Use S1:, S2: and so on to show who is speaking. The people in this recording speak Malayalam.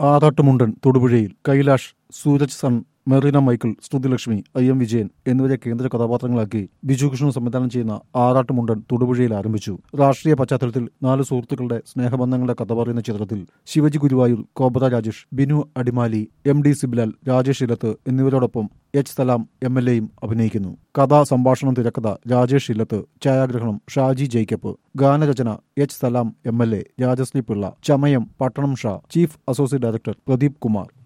S1: ആറാട്ടുമുണ്ടൻ തൊടുപുഴയിൽ കൈലാഷ് സൂരജ് സൺ മെറീന മൈക്കിൾ ശ്രുതിലക്ഷ്മി ഐ എം വിജയൻ എന്നിവരെ കേന്ദ്ര കഥാപാത്രങ്ങളാക്കി ബിജു കൃഷ്ണൻ സംവിധാനം ചെയ്യുന്ന ആറാട്ടുമുണ്ടൻ തൊടുപുഴയിൽ ആരംഭിച്ചു രാഷ്ട്രീയ പശ്ചാത്തലത്തിൽ നാല് സുഹൃത്തുക്കളുടെ സ്നേഹബന്ധങ്ങളുടെ കഥ പറയുന്ന ചിത്രത്തിൽ ശിവജി ഗുരുവായൂർ കോബ്ര രാജേഷ് ബിനു അടിമാലി എം ഡി സിബിലാൽ രാജേഷ് ഇല്ലത്ത് എന്നിവരോടൊപ്പം എച്ച് സലാം എം എൽ എയും അഭിനയിക്കുന്നു കഥാ സംഭാഷണം തിരക്കഥ രാജേഷ് ഇല്ലത്ത് ഛായാഗ്രഹണം ഷാജി ജേക്കബ് ഗാനരചന H Salam M L A Rajashree Pillai ചമയം Pattanam Sha chief associate director Pradeep Kumar